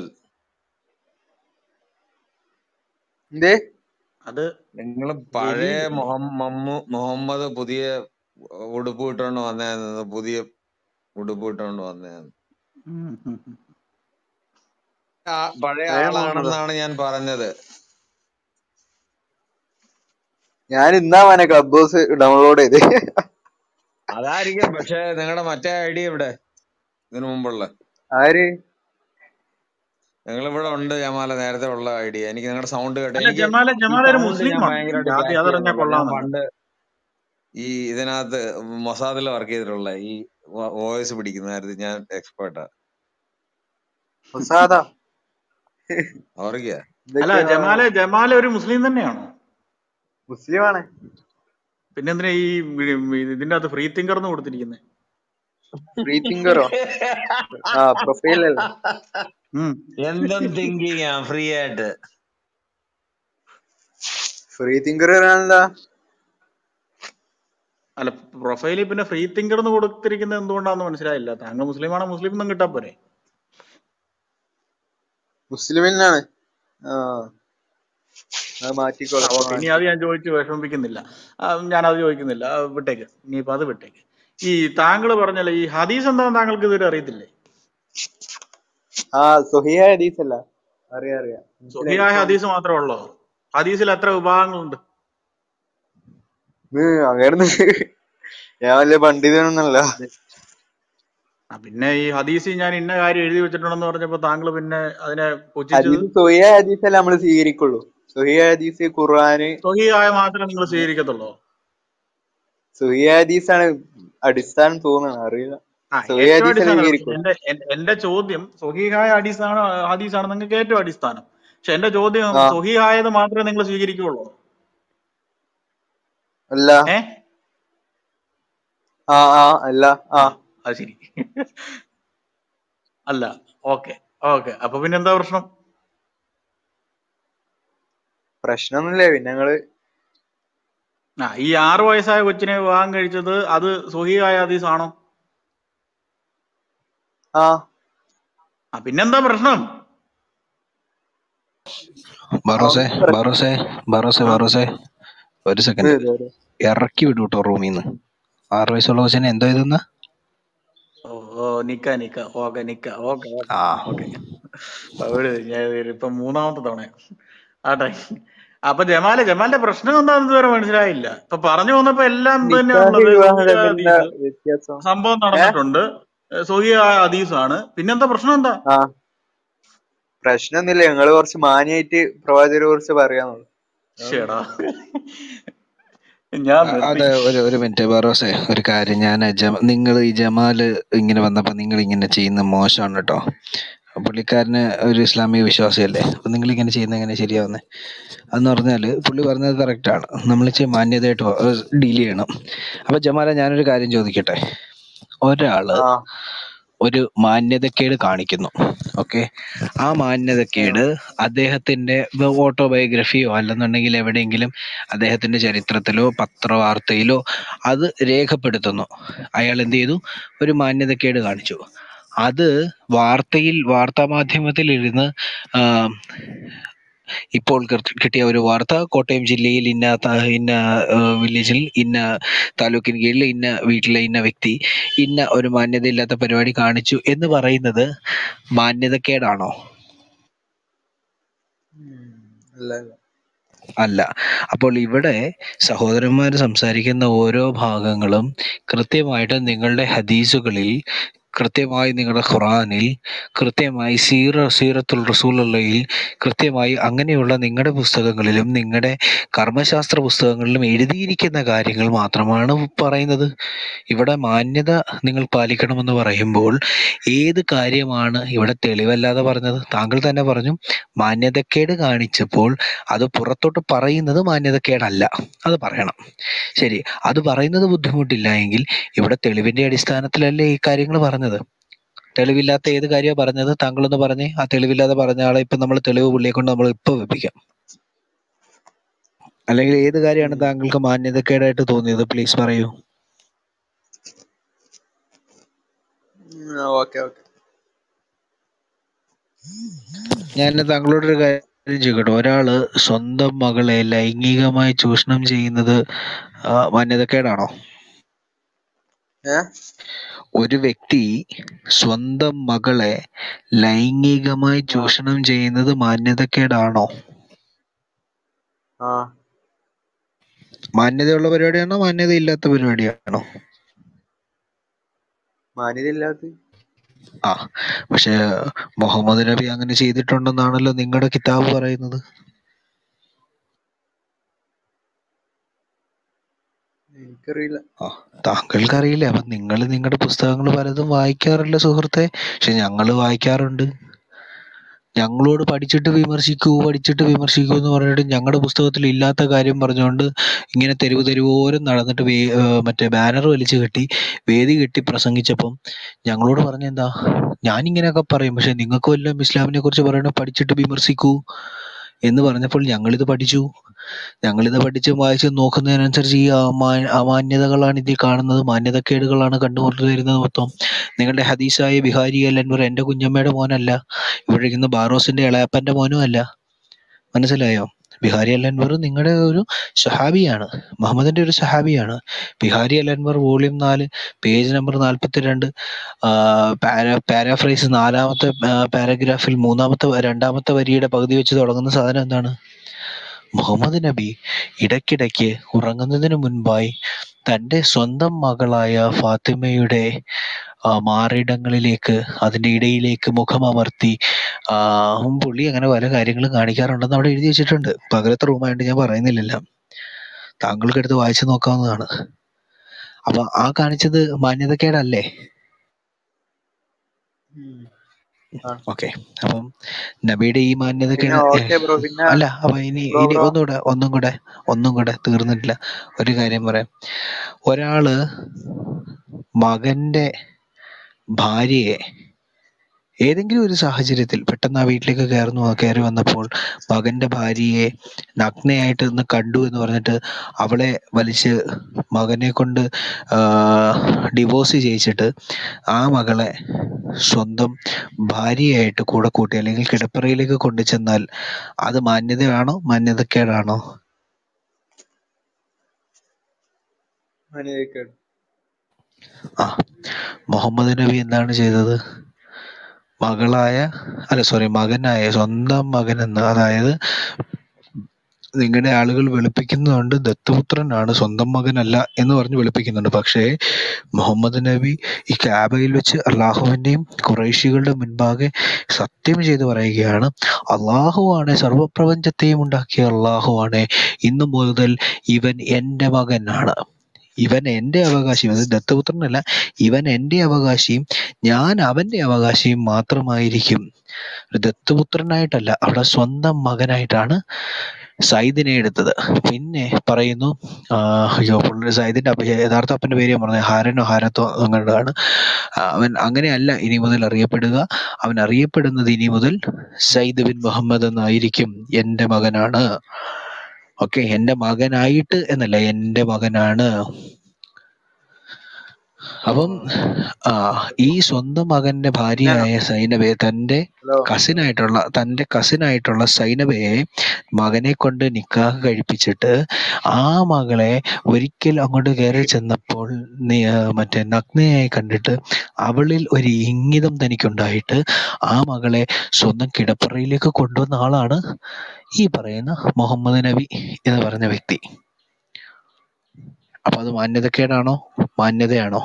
എന്തേ അത് നിങ്ങൾ പഴയ ജലീൽ മുഹമ്മ മമ്മു- മുഹമ്മദ് പുതിയ ഉടുപ്പ് ഇട്ടോണ്ട് വന്നേന്ന് പുതിയ ഉടുപ്പ് ഇട്ടോണ്ട് വന്നേന്ന് ഉം ഉം ഉം. ആ പഴയ പഴയ മുഹമ്മദോ ആളാണെന്നാണ് ഞാൻ പറഞ്ഞത് ഞാൻ ഇന്നാ മോനെ ക്ലബ് ഹൗസ് ഡൗൺലോഡ് ചെയ്ത് അതായിരിക്കും പക്ഷെ നിങ്ങളുടെ മറ്റേ ഐഡിയ ഇവിടെ ഇതിനു മുമ്പുള്ള ആര് നിങ്ങൾ ഇവിടെ ഉണ്ട് ജമാല നേരത്തെ ഉള്ള ഐഡിയ എനിക്ക് നിങ്ങളുടെ സൗണ്ട് കേട്ടോ അല്ല എനിക്ക് ജമാല ഈ ജമാല ഒരു സൗണ്ട് ഞാൻ മുസ്ലിമാണ് ഭയങ്കരമായിട്ട് ജാതി ക്യാച്ച് അതറിഞ്ഞാൽ ചെയ്യുന്നുണ്ട് ഞാൻ കൊള്ളാമെന്നുണ്ട് പണ്ട് ഈ ഇതിനകത്ത് മൊസാദിൽ വർക്ക് ചെയ്തിട്ടുള്ള ഈ വോയിസ് പിടിക്കുന്ന കാര്യത്തിൽ ഞാൻ എക്സ്പേർട്ടാ മുസാദ ഓർക്കുക അല്ല ഇതൊക്കെയാണ് ജമാല ജമാല ഒരു മുസ്ലിം തന്നെയാണോ മുസ്ലിമാണ് പിന്നെന്തിനാ ഈ വി- ഇതിന്റെ അകത്ത് ഫ്രീ തിങ്കർ എന്ന് കൊടുത്തിരിക്കുന്നത് ഫ്രീ തിങ്കറോ ആ പ്രൊഫൈലല്ലേ ഉം എന്തും തിങ്കിങ് ആ ഫ്രീ ആയിട്ട് ഫ്രീ തിങ്കർ എന്താ അല്ല പ്രൊഫൈലിൽ പിന്നെ ഫ്രീ തിങ്കർ എന്ന് കൊടുത്തിരിക്കുന്നത് എന്തുകൊണ്ടാന്ന് മനസ്സിലായില്ല താങ്കൾ മുസ്ലിമാണോ മുസ്ലിം എന്നും കിട്ടാ പോരെ മുസ്ലിമിനാണ് ആ അത് ആ മാറ്റിക്കോളാം ഓക്കെ ഇനി അത് ഞാൻ ചോദിച്ച് വിഷമിപ്പിക്കുന്നില്ല ഞാൻ അത് ചോദിക്കുന്നില്ല ആ, വിട്ടേക്ക് ഇനിയിപ്പോ അത് വിട്ടേക്ക് ഈ താങ്കൾ പറഞ്ഞല്ലോ ഈ ഹദീസ് എന്താണെന്ന് താങ്കൾക്ക് ഇതുവരെ അറിയത്തില്ലേ ആ സുഹിയ ഹദീസ് അല്ല അറിയാം അറിയാം മനസ്സിലായി സ്വഹിയായ ഇപ്പം ഹദീസ് മാത്രമേ ഉള്ളോ ഹദീസിൽ എത്ര വിഭാഗങ്ങളുണ്ട് ഇത് അങ്ങനെ ഞാൻ വലിയ പണ്ഡിതനൊന്നല്ല ആ, പിന്നെ ഈ ഹദീസിൽ ഞാൻ ഇന്ന കാര്യം എഴുതി വെച്ചിട്ടുണ്ടെന്ന് പറഞ്ഞപ്പോ താങ്കൾ പിന്നെ അതിനെ പുച്ഛിച്ചത് ഹദീസ് സുഹിയ ഹദീസ് അല്ല നമ്മൾ സ്വീകരിക്കുള്ളൂ സുഹിയ ഹദീസ് ഖുർആന് സ്വഹിയായ മാത്രമേ നിങ്ങൾ സ്വീകരിക്കത്തുള്ളൂ സുഹിയ ഹദീസാണ് അടിസ്ഥാനം തോന്നുന്നത് അറിയില്ല ആ സുഹിയ ഏറ്റവും ഹദീസ് അടിസ്ഥാനം സ്വീകരിക്കുള്ളൂ എന്റെ എൻ- എന്റെ ചോദ്യം സ്വഹീഹായ ഹദീസാണ് ഹദീസാണ് നിങ്ങൾക്ക് ഏറ്റവും അടിസ്ഥാനം പക്ഷെ എന്റെ ചോദ്യം ആ സ്വഹീഹായത് മാത്രമേ നിങ്ങൾ സ്വീകരിക്കുകയുള്ളൂ അല്ല ഏ ആ ആ അല്ല ആ ആ അത് ശരി അല്ല ഓക്കെ ഓക്കെ അപ്പൊ പിന്നെ എന്താ പ്രശ്നം പ്രശ്നമൊന്നുമില്ല പിന്നെ ഞങ്ങള് ആ ഈ ആറു വയസ്സായ കൊച്ചിനെ വിവാഹം കഴിച്ചത് അത് സ്വഹീഹായ ഹദീസ് ആണോ ആ ആ പിന്നെന്താ പ്രശ്നം ബറോസെ അതൊന്നും പ്രശ്നം ബറോസെ ബറോസെ ആ ബറോസെ ഒരു ഇത് സെക്കൻഡ് ഇത് ഇത്. ഇറക്കി വിട്ടു കേട്ടോ റൂമിൽ നിന്ന് ആറ് വയസ്സുള്ള കൊച്ചിനെ എന്തോ ഇതെന്ന് ഓ ഓ നിക്ക നിക്ക ഓക്കെ നിക്ക ഓക്കെ ഓക്കെ ആ ഓക്കെ അവിടെ ഞാൻ ഇത് ഇപ്പൊ മൂന്നാമത്തെ തവണ ആട്ടെ അപ്പൊ ജമാലെ ജമാലിന്റെ പ്രശ്നം എന്താണെന്ന് ഇതുവരെ മനസ്സിലായില്ല ഇപ്പൊ പറഞ്ഞു വന്നപ്പോ എല്ലാം ഇത് നിക്കാഹ് തന്നെയാണുള്ളത് വിവാഹം സഹിയ തമ്മിലുള്ള ഹദീസ് വ്യത്യാസം സംഭവം ഏ നടന്നിട്ടുണ്ട് സഹിയ ഹദീസാണ് പിന്നെന്താ പ്രശ്നം എന്താ ആ പ്രശ്നമൊന്നുമില്ല ഞങ്ങള് കുറച്ച് മാന്യായിട്ട് പ്രവാചകരെ കുറിച്ച് പറയാന്നുള്ളു ശേടാ ഞാൻ അ- നിർത്തി അത് ഒരു ഒരു മിനിറ്റ് ബറോസെ ഒരു കാര്യം ഞാൻ നിങ്ങൾ ഈ ജമാല് ഇങ്ങനെ വന്നപ്പോ നിങ്ങൾ ഇങ്ങനെ ചെയ്യുന്ന മോശമാണ് കേട്ടോ പുള്ളിക്കാരന് ഒരു ഇസ്ലാമിക വിശ്വാസിയല്ലേ അപ്പൊ നിങ്ങൾ ഇങ്ങനെ ചെയ്യുന്നത് എങ്ങനെ ശരിയാവുന്നത് അതെന്ന് പറഞ്ഞാല് പുള്ളി പറഞ്ഞത് കറക്റ്റ് ആണ് നമ്മൾ ഇച്ചിരി മാന്യതയായിട്ട് ഡീൽ ചെയ്യണം അപ്പൊ ജമാല ഞാനൊരു കാര്യം ചോദിക്കട്ടെ ഒരാള് ആ ഒരു മാന്യതക്കേട് കാണിക്കുന്നു ഓക്കെ ആ ഉം. മാന്യതക്കേട് അദ്ദേഹത്തിന്റെ ഓട്ടോബയോഗ്രഫിയോ അല്ലെന്നുണ്ടെങ്കിൽ എവിടെയെങ്കിലും അദ്ദേഹത്തിന്റെ ചരിത്രത്തിലോ പത്രവാർത്തയിലോ അത് രേഖപ്പെടുത്തുന്നു അയാൾ എന്ത് ചെയ്തു ഒരു മാന്യതക്കേട് കാണിച്ചു അത് വാർത്തയിൽ വാർത്താ മാധ്യമത്തിൽ ഇരുന്ന് ആ, ഇപ്പോൾ കിrt- കിട്ടിയ ഒരു വാർത്ത കോട്ടയം ജില്ലയിൽ ഇന്ന ത- ഇന്ന വില്ലേജിൽ ഇന്ന താലൂക്കിന് കീഴിൽ ഇന്ന വീട്ടിലെ ഇന്ന വ്യക്തി ഇന്ന ഒരു മാന്യതയില്ലാത്ത പരിപാടി കാണിച്ചു എന്ന് പറയുന്നത് മാന്യതക്കേടാണോ ഉം. അല്ല അല്ല അല്ല അപ്പോൾ ഇവിടെ സഹോദരന്മാർ സംസാരിക്കുന്ന ഓരോ ഭാഗങ്ങളും കൃത്യമായിട്ട് നിങ്ങളുടെ ഹദീസുകളിൽ കൃത്യമായി നിങ്ങളുടെ ഖുറാനിൽ കൃത്യമായി സീറ സീറത്തുൽ റസൂലുള്ളയിൽ കൃത്യമായി അങ്ങനെയുള്ള നിങ്ങളുടെ പുസ്തകങ്ങളിലും നിങ്ങളുടെ കർമ്മശാസ്ത്ര പുസ്തകങ്ങളിലും എഴുതിയിരിക്കുന്ന കാര്യങ്ങൾ മാത്രമാണ് പറയുന്നത് ഇവിടെ മാന്യത നിങ്ങൾ പാലിക്കണമെന്ന് പറയുമ്പോൾ ഏത് കാര്യമാണ് ഇവിടെ തെളിവല്ലാതെ പറഞ്ഞത് താങ്കൾ തന്നെ പറഞ്ഞു മാന്യതക്കേട് കാണിച്ചപ്പോൾ അത് പുറത്തോട്ട് പറയുന്നത് മാന്യതക്കേടല്ല അത് പറയണം ശരി അത് പറയുന്നത് ബുദ്ധിമുട്ടില്ല എങ്കിൽ ഇവിടെ തെളിവിന്റെ അടിസ്ഥാനത്തിലല്ലേ ഈ കാര്യങ്ങൾ പറഞ്ഞത് തെളിവില്ലാത്ത ഏത് കാര്യമാണ് പറഞ്ഞത് താങ്കളൊന്ന് പറഞ്ഞേ ആ തെളിവില്ലാതെ പറഞ്ഞ ആളെ ഇപ്പൊ നമ്മൾ തെളിവ് പുള്ളിയെ കൊണ്ട് നമ്മൾ ഇപ്പൊ വെപ്പിക്കാം അല്ലെങ്കിൽ ഏത് കാര്യമാണ് ഉം. താങ്കൾക്ക് മാന്യതക്കേടായിട്ട് തോന്നിയത് പ്ലീസ് പറയൂ ഉം, ഓക്കെ ഓക്കെ ഞാൻ താങ്കളോടൊരു കാര്യം ചോദിക്കട്ടെ ഒരാള് സ്വന്തം മകളെ ലൈംഗികമായി ചൂഷണം ചെയ്യുന്നത് ആ, മാന്യതക്കേടാണോ ഏ ഒരു വ്യക്തി സ്വന്തം മകളെ ലൈംഗികമായി ആ ചൂഷണം ചെയ്യുന്നത് മാന്യതക്കേടാണോ ആ മാന്യതയുള്ള പരിപാടിയാണോ മാന്യത ഇല്ലാത്ത പരിപാടിയാണോ മാന്യത ഇല്ലാത്ത ആ പക്ഷെ മുഹമ്മദ് നബി അങ്ങനെ ചെയ്തിട്ടുണ്ടെന്നാണല്ലോ നിങ്ങളുടെ കിതാബ് പറയുന്നത് എനിക്കറിയില്ല ആ താങ്കൾക്കറിയില്ല അപ്പൊ നിങ്ങൾ നിങ്ങളുടെ പുസ്തകങ്ങൾ പലതും വായിക്കാറില്ല സുഹൃത്തെ പക്ഷെ ഞങ്ങൾ വായിക്കാറുണ്ട് ഞങ്ങളോട് പഠിച്ചിട്ട് വിമർശിക്കൂ പഠിച്ചിട്ട് വിമർശിക്കൂ എന്ന് പറഞ്ഞിട്ട് ഞങ്ങളുടെ പുസ്തകത്തിൽ ഇല്ലാത്ത കാര്യം പറഞ്ഞുകൊണ്ട് ഇങ്ങനെ തെരുവ് തെരുവോരം നടന്നിട്ട് വേ ഏ, മറ്റേ ബാനർ വലിച്ചു കെട്ടി വേദി കെട്ടി പ്രസംഗിച്ചപ്പം ഞങ്ങളോട് പറഞ്ഞെന്താ ഞാനിങ്ങനെയൊക്കെ പറയും പക്ഷെ നിങ്ങൾക്ക് വല്ലതും ഇസ്ലാമിനെ കുറിച്ച് പറയണ പഠിച്ചിട്ട് വിമർശിക്കൂ എന്ന് പറഞ്ഞപ്പോൾ ഞങ്ങളിത് പഠിച്ചു ഞങ്ങളിത് പഠിച്ച് വായിച്ച് നോക്കുന്നതിനനുസരിച്ച് ഈ അമാ അമാന്യതകളാണ് ഇതിൽ കാണുന്നത് മാന്യതക്കേടുകളാണ് കണ്ടുകൊണ്ട് വരുന്നത് മൊത്തം നിങ്ങളുടെ ഹദീസായ ബിഹാരി അൽ അൻവർ എന്റെ കുഞ്ഞമ്മയുടെ മോനല്ല ഇവിടെ ഇരിക്കുന്ന ബാറോസിന്റെ ഇളയപ്പന്റെ മോനും അല്ല മനസ്സിലായോ ബിഹാരി അൽ അൻവർ നിങ്ങളുടെ ഒരു സഹാബിയാണ് മുഹമ്മദിന്റെ ഒരു സഹാബിയാണ് ബിഹാരി അൽ അൻവർ വോളിയം നാല് പേജ് നമ്പർ നാൽപ്പത്തിരണ്ട് പാരാ പാരാഫ്രൈസ് നാലാമത്തെ പാരഗ്രാഫിൽ മൂന്നാമത്തെ വ- രണ്ടാമത്തെ വരിയുടെ പകുതി വെച്ച് തുടങ്ങുന്ന സാധനം എന്താണ് മുഹമ്മദ് നബി ഇടയ്ക്കിടയ്ക്ക് ഉറങ്ങുന്നതിന് മുൻപായി തന്റെ സ്വന്തം മകളായ ഫാത്തിമയുടെ ആ, മാറിടങ്ങളിലേക്ക് അതിന്റെ ഇടയിലേക്ക് മുഖമമർത്തി ആ, പുള്ളി അങ്ങനെ പല കാര്യങ്ങളും കാണിക്കാറുണ്ടെന്ന് അവിടെ എഴുതി വെച്ചിട്ടുണ്ട് പകലത്തെ റൂമായിട്ട് ഞാൻ പറയുന്നില്ലല്ലോ താങ്കൾക്ക് എടുത്ത് വായിച്ചു നോക്കാവുന്നതാണ് അപ്പൊ ആ കാണിച്ചത് മാന്യതക്കേടല്ലേ ഉം. ആ. ഓക്കെ അപ്പം നബിയുടെ ഈ പിന്നെ മാന്യതക്കേട് ഓക്കെ ബ്രോ പിന്നെ അല്ല അപ്പൊ ഇനി ബ്രോ ഇനി ബ്രോ ഒന്നുകൂടെ ഒന്നും കൂടെ ഒന്നും കൂടെ തീർന്നിട്ടില്ല ഒരു കാര്യം പറയാം ഒരാള് മകന്റെ ഭാര്യയെ ഏതെങ്കിലും ഒരു സാഹചര്യത്തിൽ പെട്ടെന്ന് ആ വീട്ടിലേക്ക് കയറുന്നു കയറി വന്നപ്പോൾ മകന്റെ ഭാര്യയെ നഗ്നയായിട്ട് ഒന്ന് കണ്ടു എന്ന് പറഞ്ഞിട്ട് അവളെ വലിച്ച് മകനെ കൊണ്ട് ഡിവോഴ്സ് ചെയ്യിച്ചിട്ട് ആ മകളെ സ്വന്തം ഭാര്യയായിട്ട് കൂടെ കൂട്ടി അല്ലെങ്കിൽ കിടപ്പറയിലേക്ക് കൊണ്ടു ചെന്നാൽ അത് മാന്യതയാണോ മാന്യതക്കേടാണോ മാന്യതക്കേട് ആ മുഹമ്മദ് നബി എന്താണ് ചെയ്തത് മകളായ അല്ല സോറി മകനായ സ്വന്തം മകൻ എന്ന് അതായത് നിങ്ങളുടെ ആളുകൾ വെളുപ്പിക്കുന്നുണ്ട് ദത്തുപുത്രനാണ് സ്വന്തം മകനല്ല എന്ന് പറഞ്ഞ് വെളുപ്പിക്കുന്നുണ്ട് പക്ഷേ മുഹമ്മദ് നബി ഈ കാബയിൽ വെച്ച് അള്ളാഹുവിന്റെയും കുറേശികളുടെ മുൻപാകെ സത്യം ചെയ്ത് പറയുകയാണ് അള്ളാഹുവാണ് സർവപ്രപഞ്ചത്തെയും ഉണ്ടാക്കിയ അള്ളാഹുവാണ് ഇന്നു മുതൽ ഇവൻ എൻ്റെ മകനാണ് ഇവൻ എൻ്റെ അവകാശിയും അത് ദത്തപുത്രനല്ല ഇവൻ എൻ്റെ അവകാശിയും ഞാൻ അവന്റെ അവകാശിയും മാത്രമായിരിക്കും ഒരു ദത്തുപുത്രനായിട്ടല്ല അവിടെ സ്വന്തം മകനായിട്ടാണ് സൈദിനെ എടുത്തത് പിന്നെ പറയുന്നു ആ, അയ്യോ പുള്ളി സൈദിന്റെ അപ്പ യഥാർത്ഥ അപ്പന്റെ പേര് ഞാൻ പറഞ്ഞത് ഹാരനോ ഹാരത്തോ അങ്ങനെയാണ് അവൻ അങ്ങനെയല്ല ഇനി മുതൽ അറിയപ്പെടുക അവൻ അറിയപ്പെടുന്നത് ഇനി മുതൽ സയ്യിദ് ബിൻ മുഹമ്മദ് എന്നായിരിക്കും എൻ്റെ മകനാണ് ഓക്കെ എൻ്റെ മകനായിട്ട് എന്നല്ല എൻ്റെ മകനാണ് അപ്പം ആ ഈ സ്വന്തം മകന്റെ പിന്നെ ഭാര്യയായ സൈനബയെ തന്റെ ഹലോ കസിനായിട്ടുള്ള തന്റെ കസിനായിട്ടുള്ള സൈനബയെ മകനെ കൊണ്ട് നിക്കാഹ് കഴിപ്പിച്ചിട്ട് ആ മകളെ ഒരിക്കൽ അങ്ങോട്ട് കയറി ചെന്നപ്പോൾ നി- ആ, മറ്റേ നഗ്നയായി കണ്ടിട്ട് അവളിൽ ഒരു ഇംഗിതം തനിക്കുണ്ടായിട്ട് ആ മകളെ സ്വന്തം കിടപ്പറയിലേക്ക് കൊണ്ടുവന്ന ആളാണ് ഈ പറയുന്ന മുഹമ്മദ് നബി എന്ന് പറഞ്ഞ വ്യക്തി അപ്പൊ അത് മാന്യതക്കേടാണോ മാന്യതയാണോ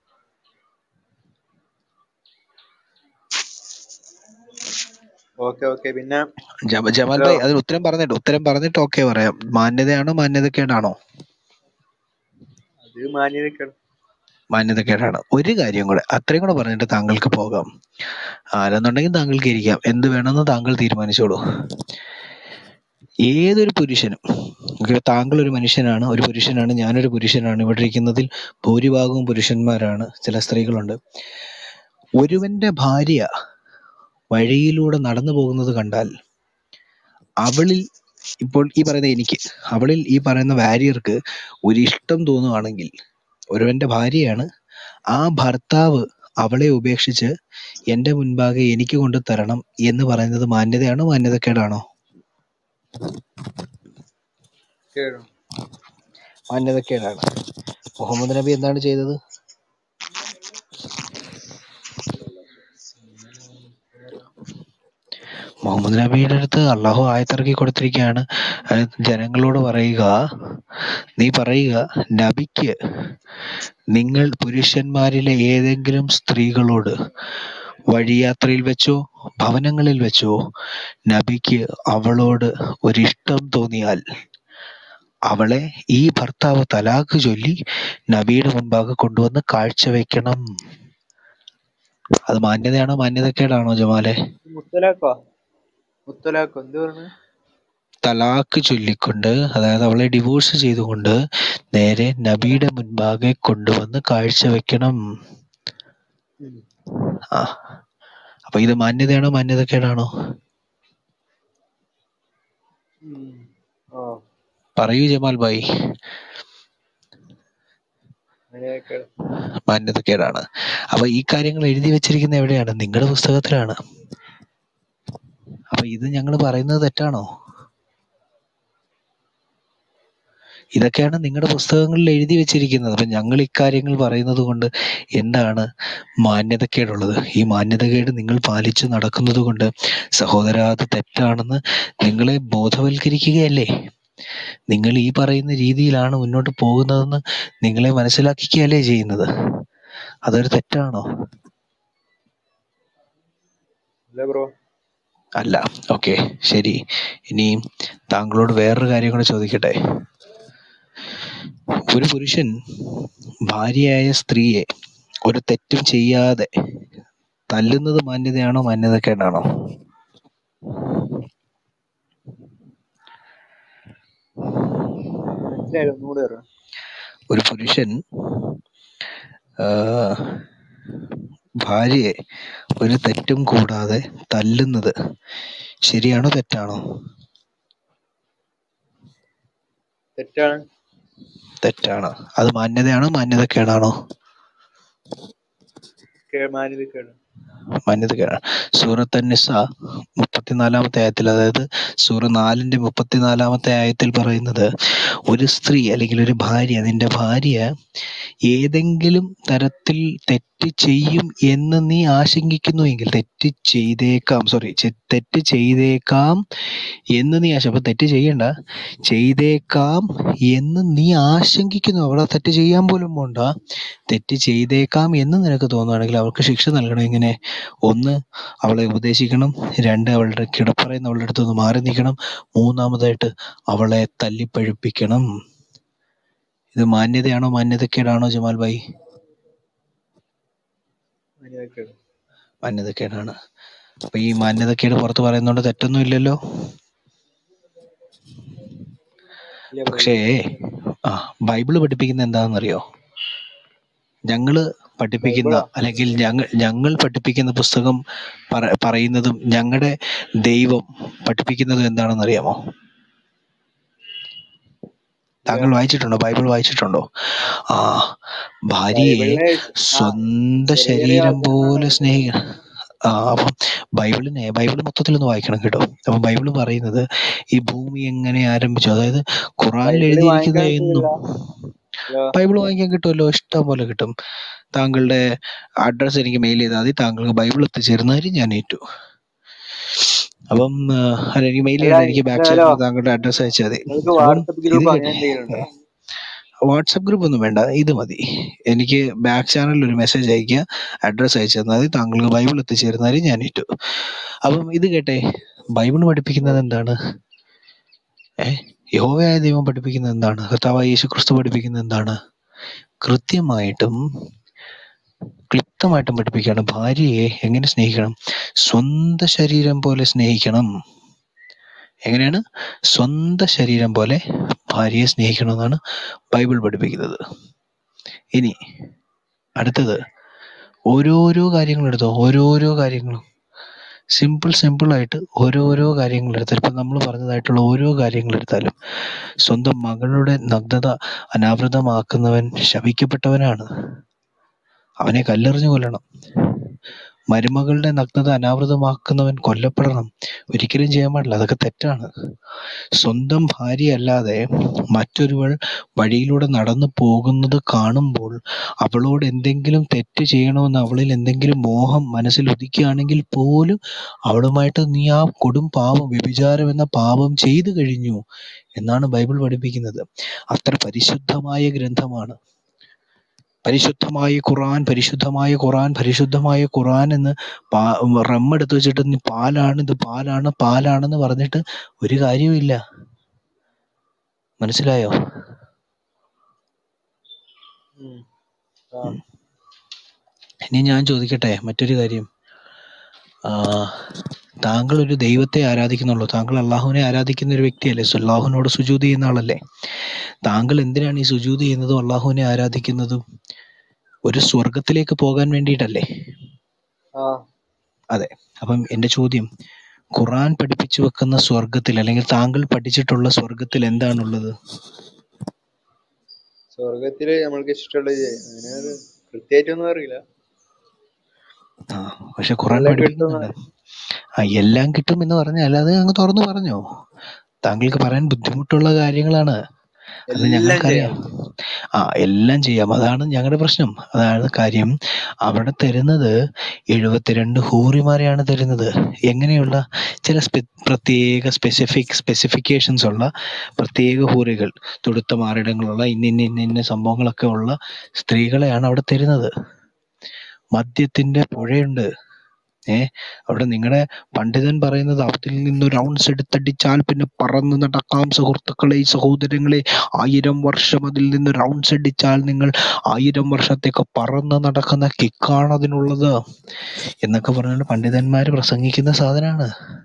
ഓക്കെ ഓക്കെ പിന്നെ ജമ- ജമാൽ ഹലോ ഭായ് അതിന് ഉത്തരം പറഞ്ഞിട്ട് ഉത്തരം പറഞ്ഞിട്ട് ഓക്കെ പറയാം മാന്യതയാണോ മാന്യതക്കേടാണോ അത് മാന്യതക്കേട് മാന്യതക്കേടാണ് ഒരു കാര്യം കൂടെ അത്രയും കൂടെ പറഞ്ഞിട്ട് താങ്കൾക്ക് പോകാം ആരെന്നുണ്ടെങ്കിൽ താങ്കൾക്ക് ഇരിക്കാം എന്ത് വേണമെന്ന് താങ്കൾ തീരുമാനിച്ചോളൂ ഏതൊരു പുരുഷനും ഓക്കെ താങ്കൾ ഒരു മനുഷ്യനാണ് ഒരു പുരുഷനാണ് ഞാനൊരു പുരുഷനാണ് ഇവിടെ ഇരിക്കുന്നതിൽ ഭൂരിഭാഗവും പുരുഷന്മാരാണ് ചില സ്ത്രീകളുണ്ട് ഒരുവന്റെ ഭാര്യ വഴിയിലൂടെ നടന്നു പോകുന്നത് കണ്ടാൽ അവളിൽ ഇപ്പോൾ ഈ പറയുന്ന എനിക്ക് അവളിൽ ഈ പറയുന്ന വാരിയർക്ക് ഒരു ഇഷ്ടം തോന്നുവാണെങ്കിൽ ഒരുവന്റെ ഭാര്യയാണ് ആ ഭർത്താവ് അവളെ ഉപേക്ഷിച്ച് എന്റെ മുൻപാകെ എനിക്ക് കൊണ്ട് തരണം എന്ന് പറയുന്നത് മാന്യതയാണോ മാന്യതക്കേടാണോ കേറും മാന്യതക്കേടാണ് മുഹമ്മദ് നബി എന്താണ് ചെയ്തത് മുഹമ്മദ് നബിയുടെ അടുത്ത് അള്ളാഹു ആയത്തിറക്കി കൊടുത്തിരിക്കുകയാണ് അത് ജനങ്ങളോട് പറയുക നീ പറയുക നബിക്ക് നിങ്ങൾ പുരുഷന്മാരിലെ ഏതെങ്കിലും സ്ത്രീകളോട് വഴിയാത്രയിൽ വെച്ചോ ഭവനങ്ങളിൽ വെച്ചോ നബിക്ക് അവളോട് ഒരിഷ്ടം തോന്നിയാൽ അവളെ ഈ ഭർത്താവ് തലാഖ് ചൊല്ലി നബിയുടെ മുൻപാകെ കൊണ്ടുവന്ന് കാഴ്ചവെക്കണം അത് മാന്യതയാണോ മാന്യതക്കേടാണോ ജമാലെ മുത്തലാക്കോ മുത്തലാക്കോ എന്ത് പറഞ്ഞു തലാക്ക് ചൊല്ലിക്കൊണ്ട് അതായത് അവളെ ഡിവോഴ്സ് ചെയ്തുകൊണ്ട് നേരെ നബിയുടെ മുൻപാകെ കൊണ്ടുവന്ന് കാഴ്ചവെക്കണം ആ അപ്പൊ ഇത് മാന്യതയാണോ മാന്യതക്കേടാണോ ഓ പറയൂ ജമാൽ ഭായി അങ്ങനെയൊക്കെ മാന്യതക്കേടാണ് അപ്പൊ ഈ കാര്യങ്ങൾ എഴുതി വെച്ചിരിക്കുന്ന എവിടെയാണ് നിങ്ങളുടെ പുസ്തകത്തിലാണ് അപ്പൊ ഇത് ഞങ്ങൾ പറയുന്നത് തെറ്റാണോ ഇതൊക്കെയാണ് നിങ്ങളുടെ പുസ്തകങ്ങളിൽ എഴുതി വെച്ചിരിക്കുന്നത് അപ്പൊ ഞങ്ങൾ ഇക്കാര്യങ്ങൾ പറയുന്നത് കൊണ്ട് എന്താണ് മാന്യതക്കേടുള്ളത് ഈ മാന്യതകേട് നിങ്ങൾ പാലിച്ചു നടക്കുന്നത് കൊണ്ട് സഹോദര അത് തെറ്റാണെന്ന് നിങ്ങളെ ബോധവൽക്കരിക്കുകയല്ലേ നിങ്ങൾ ഈ പറയുന്ന രീതിയിലാണ് മുന്നോട്ട് പോകുന്നതെന്ന് നിങ്ങളെ മനസ്സിലാക്കിക്കുകയല്ലേ ചെയ്യുന്നത് അതൊരു തെറ്റാണോ അല്ല ബ്രോ അല്ല ഓക്കെ ശരി ഇനി താങ്കളോട് വേറൊരു കാര്യം കൂടെ ചോദിക്കട്ടെ ഒരു പുരുഷൻ ഭാര്യയായ സ്ത്രീയെ ഒരു തെറ്റും ചെയ്യാതെ തല്ലുന്നത് മാന്യതയാണോ മാന്യതക്കേടാണോ മനസ്സിലായില്ല ഒന്നുകൂടി പറയാം ഒരു പുരുഷൻ ആ, ഭാര്യയെ ഒരു തെറ്റും കൂടാതെ തല്ലുന്നത് ശരിയാണോ തെറ്റാണോ തെറ്റാണ് തെറ്റാണ് അത് മാന്യതയാണോ മാന്യതക്കേടാണോ കേ- മാന്യതക്കേട് മാന്യതക്കേടാണ് സൂറത്ത് നിസ മുപ്പത്തിനാലാമത്തെ ആയത്തിൽ അതായത് സൂറ നാലിന്റെ മുപ്പത്തിനാലാമത്തെ ആയത്തിൽ പറയുന്നത് ഒരു സ്ത്രീ അല്ലെങ്കിൽ ഒരു ഭാര്യ നിന്റെ ഭാര്യ ഏതെങ്കിലും തരത്തിൽ തെറ്റ് ചെയ്യും എന്ന് നീ ആശങ്കിക്കുന്നുവെങ്കിൽ തെറ്റ് ചെയ്തേക്കാം സോറി തെറ്റ് ചെയ്തേക്കാം എന്ന് നീ ആശ അപ്പൊ തെറ്റ് ചെയ്യണ്ട ചെയ്തേക്കാം എന്ന് നീ ആശങ്കിക്കുന്നു അവിടെ തെറ്റ് ചെയ്യാൻ പോലും പോണ്ട തെറ്റ് ചെയ്തേക്കാം എന്ന് നിനക്ക് തോന്നുകയാണെങ്കിൽ അവൾക്ക് ശിക്ഷ നൽകണം എങ്ങനെ ഒന്ന് അവളെ ഉപദേശിക്കണം രണ്ട് അവളുടെ കിടപ്പറയുന്ന അവളുടെ അടുത്ത് നിന്ന് മാറി നിൽക്കണം മൂന്നാമതായിട്ട് അവളെ തല്ലിപ്പഴുപ്പിക്കണം ഇത് മാന്യതയാണോ മാന്യതക്കേടാണോ ജമാൽ ഭായി മാന്യതക്കേട് മാന്യതക്കേടാണ് അപ്പൊ ഈ മാന്യതക്കേട് പുറത്ത് പറയുന്നോണ്ട് തെറ്റൊന്നും ഇല്ലല്ലോ ഇല്ല ബ്രോ പക്ഷേ ആ ബൈബിള് പഠിപ്പിക്കുന്ന എന്താണെന്നറിയോ ഞങ്ങള് പഠിപ്പിക്കുന്ന ബൈബിളാ അല്ലെങ്കിൽ ഞങ്ങൾ ഞങ്ങൾ പഠിപ്പിക്കുന്ന പുസ്തകം പറ- പറയുന്നതും ഞങ്ങളുടെ ദൈവം പഠിപ്പിക്കുന്നതും എന്താണെന്ന് അറിയാമോ താങ്കൾ ഇല്ല വായിച്ചിട്ടുണ്ടോ ബൈബിൾ വായിച്ചിട്ടുണ്ടോ ആ ഭാര്യയെ ബൈബിളിലെ ആ സ്വന്തം ചെറിയ ചെറിയ ശരീരം പോലെ വചനങ്ങളാണ് സ്നേഹിക്കണം ആ അപ്പം ബൈബിളിനെ ബൈബിൾ മൊത്തത്തിലൊന്ന് വായിക്കണം കേട്ടോ അപ്പൊ ബൈബിൾ പറയുന്നത് ഈ ഭൂമി എങ്ങനെ ആരംഭിച്ചു അതായത് ഖുറാനിൽ ബൈബിള് എഴുതിയിരിക്കുന്ന വാങ്ങിക്കാൻ എന്നും കിട്ടില്ല ബൈബിൾ വാങ്ങിക്കാൻ കിട്ടുമല്ലോ ഇഷ്ടം പോലെ കിട്ടും താങ്കളുടെ അഡ്രസ്സ് എനിക്ക് മെയിൽ ചെയ്താൽ മതി താങ്കൾക്ക് ബൈബിൾ എത്തിച്ചേരുന്ന കാര്യം ഞാൻ ഏറ്റു അപ്പം ആ, അല്ല എനിക്ക് മെയിൽ അല്ല ചെയ്യണ്ട എനിക്ക് ബാക്ക് ഹലോ ചാനലിൽ താങ്കളുടെ അഡ്രസ്സ് അയച്ചാൽ മതി നിങ്ങൾക്ക് അപ്പം വാട്സപ്പ് ഇത് ഗ്രൂപ്പ് അങ്ങനെ കേട്ടെ എന്തെങ്കിലും ഉണ്ടോ വാട്സപ്പ് ഗ്രൂപ്പ് ഒന്നും വേണ്ട ഇത് മതി എനിക്ക് ബാക്ക് ചാനലിൽ ഒരു മെസ്സേജ് അയക്കുക അഡ്രസ്സ് അയച്ചു തന്നാൽ മതി താങ്കൾക്ക് ബൈബിൾ എത്തിച്ചേരുന്ന കാര്യം ഞാൻ ഏറ്റു അപ്പം ഇത് കേട്ടെ ബൈബിൾ പഠിപ്പിക്കുന്നത് എന്താണ് ഏഹ് യഹോവയായ ദൈവം പഠിപ്പിക്കുന്നത് എന്താണ് കർത്താവായ യേശു ക്രിസ്തു പഠിപ്പിക്കുന്നത് എന്താണ് കൃത്യമായിട്ടും ക്ലിപ്തമായിട്ടും പഠിപ്പിക്കുകയാണ് ഭാര്യയെ എങ്ങനെ സ്നേഹിക്കണം സ്വന്തം ശരീരം പോലെ സ്നേഹിക്കണം എങ്ങനെയാണ് സ്വന്തം ശരീരം പോലെ ഭാര്യയെ സ്നേഹിക്കണമെന്നാണ് ബൈബിൾ പഠിപ്പിക്കുന്നത് ഇനി അടുത്തത് ഓരോരോ കാര്യങ്ങൾ എടുത്തോ ഓരോരോ കാര്യങ്ങളും സിമ്പിൾ സിമ്പിൾ ആയിട്ട് ഓരോരോ കാര്യങ്ങൾ എടുത്താലും ഇപ്പം നമ്മൾ പറഞ്ഞതായിട്ടുള്ള ഓരോ കാര്യങ്ങൾ എടുത്താലും സ്വന്തം മകളുടെ നഗ്നത അനാവൃതമാക്കുന്നവൻ ശപിക്കപ്പെട്ടവനാണ് അവനെ കല്ലെറിഞ്ഞു കൊല്ലണം മരുമകളുടെ നഗ്നത അനാവൃതമാക്കുന്നവൻ കൊല്ലപ്പെടണം ഒരിക്കലും ചെയ്യാൻ പാടില്ല അതൊക്കെ തെറ്റാണ് സ്വന്തം ഭാര്യ അല്ലാതെ മറ്റൊരുവൾ വഴിയിലൂടെ നടന്നു പോകുന്നത് കാണുമ്പോൾ അവളോട് എന്തെങ്കിലും തെറ്റ് ചെയ്യണമെന്ന് അവളിൽ എന്തെങ്കിലും മോഹം മനസ്സിൽ ഉദിക്കുകയാണെങ്കിൽ പോലും അവളുമായിട്ട് നീ ആ കൊടും പാപം വ്യഭിചാരം എന്ന പാപം ചെയ്തു കഴിഞ്ഞു എന്നാണ് ബൈബിൾ പഠിപ്പിക്കുന്നത് അത്ര പരിശുദ്ധമായ ഗ്രന്ഥമാണ് പരിശുദ്ധമായ ഖുറാൻ പരിശുദ്ധമായ ഖുറാൻ പരിശുദ്ധമായ ഖുറാൻ എന്ന് പാ റമ്മെടുത്ത് വെച്ചിട്ട് നീ പാലാണ് ഇത് പാലാണ് പാലാണെന്ന് പറഞ്ഞിട്ട് ഒരു കാര്യവുമില്ല മനസ്സിലായോ ഉം. ആ ഉം. ഇനി ഞാൻ ചോദിക്കട്ടെ മറ്റൊരു കാര്യം ആ, താങ്കൾ ഒരു ദൈവത്തെ ആരാധിക്കുന്നുള്ളൂ താങ്കൾ അള്ളാഹുവിനെ ആരാധിക്കുന്ന ഒരു വ്യക്തിയല്ലേ സോ അള്ളാഹുവിനോട് സുജൂത് ചെയ്യുന്ന ആളല്ലേ താങ്കൾ എന്തിനാണ് ഈ സുജൂത് ചെയ്യുന്നതും അള്ളാഹുവിനെ ആരാധിക്കുന്നതും ഒരു സ്വർഗത്തിലേക്ക് പോകാൻ വേണ്ടിയിട്ടല്ലേ ആ അതെ അപ്പം എന്റെ ചോദ്യം ഖുറാൻ പഠിപ്പിച്ചു വെക്കുന്ന സ്വർഗത്തിൽ അല്ലെങ്കിൽ താങ്കൾ പഠിച്ചിട്ടുള്ള സ്വർഗത്തിൽ എന്താണുള്ളത് സ്വർഗത്തില് നമ്മൾക്ക് ഇഷ്ടമുള്ളത് ചെയ്യാം. അങ്ങനെ ഒരു കൃത്യമായിട്ടൊന്നും അറിയില്ല ആ പക്ഷെ ഖുറാൻ എല്ലാം കിട്ടും പഠിപ്പിക്കുന്നുണ്ട് ആ എല്ലാം കിട്ടും എന്ന് പറഞ്ഞാൽ അത് അങ്ങ് തുറന്നു പറഞ്ഞോ താങ്കൾക്ക് പറയാൻ ബുദ്ധിമുട്ടുള്ള കാര്യങ്ങളാണ് അത് എല്ലാം ഞങ്ങൾക്കറിയാം ചെയ്യാം ആ എല്ലാം ചെയ്യാം അതാണ് ഞങ്ങളുടെ പ്രശ്നം അതാണ് കാര്യം അവിടെ തരുന്നത് എഴുപത്തിരണ്ട് ഹൂറിമാരെയാണ് തരുന്നത് എങ്ങനെയുള്ള ചില സ്പെ പ്രത്യേക സ്പെസിഫിക് സ്പെസിഫിക്കേഷൻസ് ഉള്ള പ്രത്യേക ഹൂറികൾ തുടുത്ത മാറിടങ്ങളുള്ള ഇന്ന ഇന്ന ഇന്ന ഇന്ന സംഭവങ്ങളൊക്കെ ഉള്ള സ്ത്രീകളെയാണ് അവിടെ തരുന്നത് മദ്യത്തിന്റെ പുഴയുണ്ട് ഏ അവിടെ നിങ്ങളുടെ പണ്ഡിതൻ പറയുന്നത് അതിൽ നിന്ന് റൗണ്ട്സ് എടുത്തടിച്ചാൽ പിന്നെ പറന്ന് നടക്കാം സുഹൃത്തുക്കളെ സഹോദരങ്ങളെ ആയിരം വർഷം അതിൽ നിന്ന് റൗണ്ട്സ് അടിച്ചാൽ നിങ്ങൾ ആയിരം വർഷത്തേക്ക് പറന്ന് നടക്കുന്ന കിക്കാണ് അതിനുള്ളത് എന്നൊക്കെ പറഞ്ഞുകൊണ്ട് പണ്ഡിതന്മാര് പ്രസംഗിക്കുന്ന സാധനമാണ്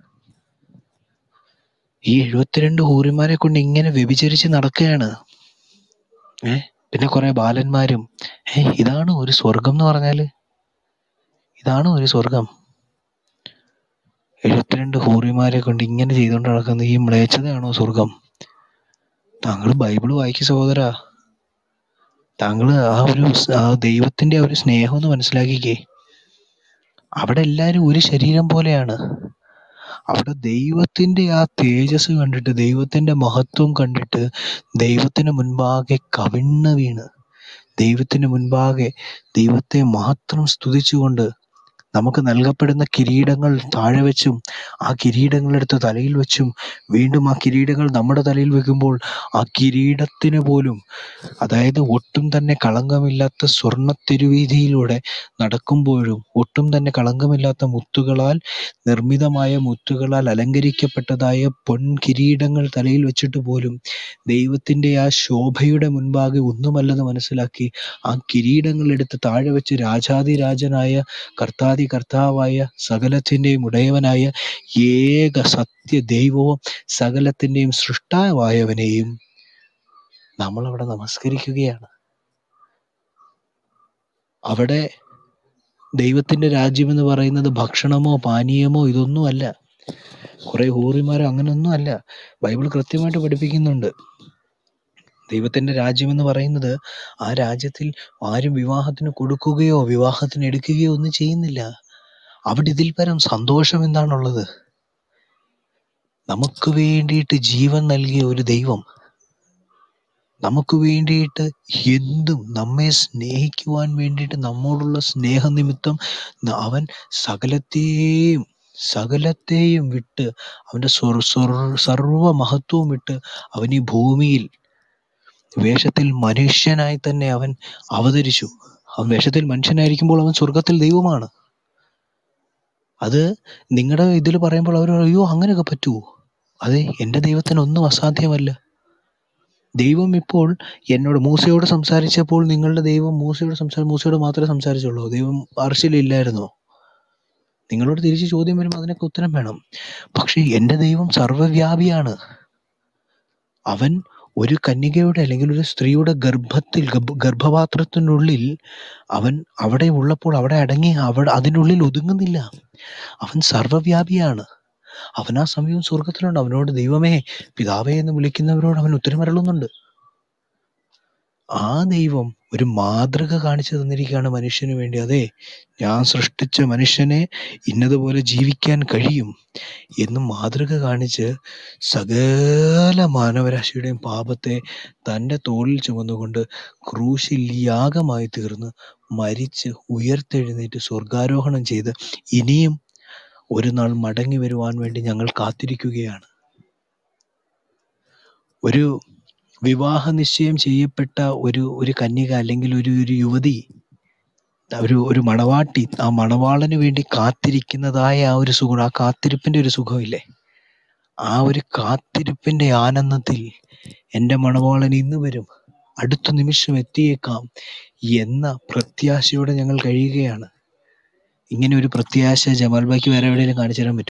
ഈ എഴുപത്തിരണ്ട് ഹൂറിമാരെ കൊണ്ട് ഇങ്ങനെ വ്യഭിചരിച്ച് നടക്കുകയാണ് ഏ പിന്നെ കുറെ ബാലന്മാരും ഏ ഇതാണ് ഒരു സ്വർഗം എന്ന് പറഞ്ഞാല് ഇതാണ് ഒരു സ്വർഗം എഴുപത്തിരണ്ട് ഹൂറിമാരെ കൊണ്ട് ഇങ്ങനെ ചെയ്തുകൊണ്ട് നടക്കുന്ന ഈ മ്ലേച്ഛതയാണോ സ്വർഗം താങ്കൾ ബൈബിള് വായിക്കും സഹോദര താങ്കൾ ആ ഒരു സ്- ആ ദൈവത്തിന്റെ ആ ഒരു സ്നേഹം ഒന്ന് മനസ്സിലാക്കിക്കേ അവിടെ എല്ലാരും ഒരു ശരീരം പോലെയാണ് അവിടെ ദൈവത്തിന്റെ ആ തേജസ് കണ്ടിട്ട് ദൈവത്തിന്റെ മഹത്വം കണ്ടിട്ട് ദൈവത്തിന് മുൻപാകെ കവിണ്ണ വീണ് ദൈവത്തിന് മുൻപാകെ ദൈവത്തെ മാത്രം സ്തുതിച്ചുകൊണ്ട് നമുക്ക് നൽകപ്പെടുന്ന കിരീടങ്ങൾ താഴെ വെച്ചും ആ കിരീടങ്ങൾ എടുത്ത് തലയിൽ വെച്ചും വീണ്ടും ആ കിരീടങ്ങൾ നമ്മുടെ തലയിൽ വെക്കുമ്പോൾ ആ കിരീടത്തിന് പോലും അതായത് ഒട്ടും തന്നെ കളങ്കമില്ലാത്ത സ്വർണ്ണ തിരുവീതിയിലൂടെ നടക്കുമ്പോഴും ഒട്ടും തന്നെ കളങ്കമില്ലാത്ത മുത്തുകളാൽ നിർമ്മിതമായ മുത്തുകളാൽ അലങ്കരിക്കപ്പെട്ടതായ പൊൻ കിരീടങ്ങൾ തലയിൽ വെച്ചിട്ട് പോലും ദൈവത്തിന്റെ ആ ശോഭയുടെ മുൻപാകെ ഒന്നുമല്ലെന്ന് മനസ്സിലാക്കി ആ കിരീടങ്ങൾ എടുത്ത് താഴെ വെച്ച് രാജാതിരാജനായ കർത്താതി കർത്താവായ സകലത്തിന്റെയും ഉടയവനായ ഏക സത്യ ദൈവവും സകലത്തിന്റെയും സൃഷ്ടാവായവനെയും നമ്മൾ അവിടെ നമസ്കരിക്കുകയാണ് അവിടെ ദൈവത്തിന്റെ രാജ്യം എന്ന് പറയുന്നത് ഭക്ഷണമോ പാനീയമോ ഇതൊന്നും അല്ല കുറെ ഹൂറിമാരോ അങ്ങനൊന്നും അല്ല ബൈബിൾ കൃത്യമായിട്ട് പഠിപ്പിക്കുന്നുണ്ട് ദൈവത്തിന്റെ രാജ്യം എന്ന് പറയുന്നത് ആ രാജ്യത്തിൽ ആരും വിവാഹത്തിന് കൊടുക്കുകയോ വിവാഹത്തിന് എടുക്കുകയോ ഒന്നും ചെയ്യുന്നില്ല അവിടെ ഇതിൽ പരം സന്തോഷം എന്താണുള്ളത് നമുക്ക് വേണ്ടിയിട്ട് ജീവൻ നൽകിയ ഒരു ദൈവം നമുക്ക് വേണ്ടിയിട്ട് എന്തും നമ്മെ സ്നേഹിക്കുവാൻ വേണ്ടിയിട്ട് നമ്മോടുള്ള സ്നേഹനിമിത്തം ന- അവൻ സകലത്തെയും സകലത്തെയും വിട്ട് അവന്റെ സ്വർ സ്വർ സർവ മഹത്വവും വിട്ട് അവൻ ഈ ഭൂമിയിൽ വേഷത്തിൽ മനുഷ്യനായി തന്നെ അവൻ അവതരിച്ചു അവൻ വേഷത്തിൽ മനുഷ്യനായിരിക്കുമ്പോൾ അവൻ സ്വർഗത്തിൽ ദൈവമാണ് അത് നിങ്ങളുടെ ഇതിൽ പറയുമ്പോൾ അവർ അയ്യോ അങ്ങനെയൊക്കെ പറ്റുമോ അതെ എൻ്റെ ദൈവത്തിന് ഒന്നും അസാധ്യമല്ല ദൈവം ഇപ്പോൾ എന്നോട് മൂസയോട് സംസാരിച്ചപ്പോൾ നിങ്ങളുടെ ദൈവം മൂസയോട് സംസാരിച്ചു മൂസയോട് മാത്രമേ സംസാരിച്ചുള്ളൂ ദൈവം അർശിലില്ലായിരുന്നോ നിങ്ങളോട് തിരിച്ച് ചോദ്യം വരുമ്പോൾ അതിനൊക്കെ ഉത്തരം വേണം പക്ഷെ എൻ്റെ ദൈവം സർവ്വവ്യാപിയാണ് അവൻ ഒരു കന്യകയുടെ അല്ലെങ്കിൽ ഒരു സ്ത്രീയുടെ ഗർഭത്തിൽ ഗർഭ- ഗർഭപാത്രത്തിനുള്ളിൽ അവൻ അവിടെ ഉള്ളപ്പോൾ അവിടെ അടങ്ങി അവിടെ അതിനുള്ളിൽ ഒതുങ്ങുന്നില്ല അവൻ സർവ്വവ്യാപിയാണ് അവൻ ആ സമയവും സ്വർഗത്തിലുണ്ട് അവനോട് ദൈവമേ പിതാവേ എന്ന് വിളിക്കുന്നവരോട് അവൻ ഉത്തരമരളുന്നുണ്ട് ആ ദൈവം ഒരു മാതൃക കാണിച്ചു തന്നിരിക്കുകയാണ് മനുഷ്യന് വേണ്ടി അതെ ഞാൻ സൃഷ്ടിച്ച മനുഷ്യനെ ഇന്നതുപോലെ ജീവിക്കാൻ കഴിയും എന്ന് മാതൃക കാണിച്ച് സകല മാനവരാശിയുടെയും പാപത്തെ തൻ്റെ തോളിൽ ചുമന്നുകൊണ്ട് ക്രൂശിൽ യാഗമായി തീർന്ന് മരിച്ച് ഉയർത്തെഴുന്നേറ്റ് സ്വർഗാരോഹണം ചെയ്ത് ഇനിയും ഒരു നാൾ മടങ്ങി വരുവാൻ വേണ്ടി ഞങ്ങൾ കാത്തിരിക്കുകയാണ് ഒരു വിവാഹ നിശ്ചയം ചെയ്യപ്പെട്ട ഒരു ഒരു കന്യക അല്ലെങ്കിൽ ഒരു ഒരു യുവതി ഒരു ഒരു മണവാട്ടി ആ മണവാളന് വേണ്ടി കാത്തിരിക്കുന്നതായ ആ ഒരു സുഖം ആ കാത്തിരിപ്പിന്റെ ഒരു സുഖമില്ലേ ആ ഒരു കാത്തിരിപ്പിന്റെ ആനന്ദത്തിൽ എൻ്റെ മണവാളൻ ഇന്ന് വരും അടുത്ത നിമിഷം എത്തിയേക്കാം എന്ന പ്രത്യാശയോടെ ഞങ്ങൾ കഴിയുകയാണ് ഇങ്ങനെ ഒരു പ്രത്യാശ ജമാൽ ബാക്കി വേറെ എവിടെയെങ്കിലും കാണിച്ചു തരാൻ പറ്റുമോ